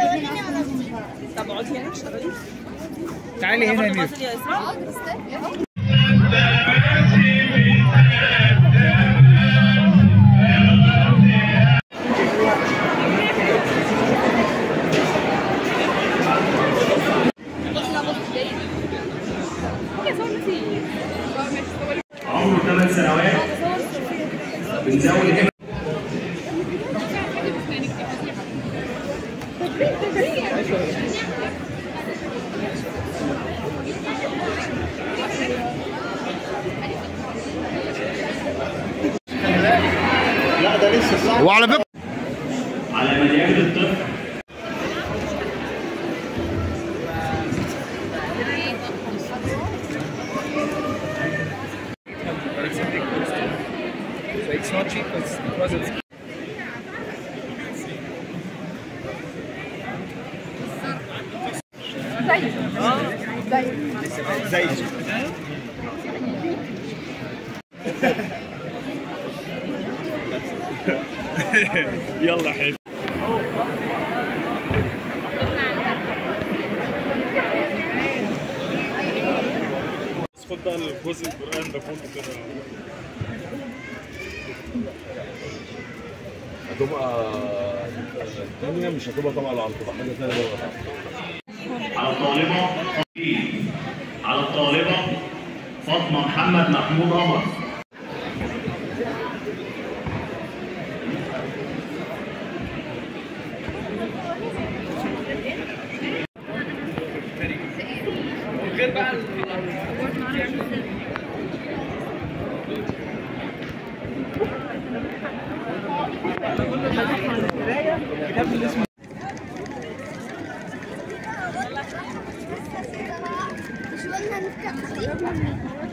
طب اقعدي هنا اشتغلي تعالي هنا يا ميرو غسل يا اسراء عمره 8 سنوات بنزود هنا وعلى فكره على مليان الطفل So it's not cheap, it's because it's يلا حلو بس خد بقى الجزء القرآن ده كله كده هتبقى الثانية مش هتبقى طبعا على هتبقى حاجة ثانية بقى على الطالبة على الطالبة فاطمة محمد محمود قمر مش قلنا نفتح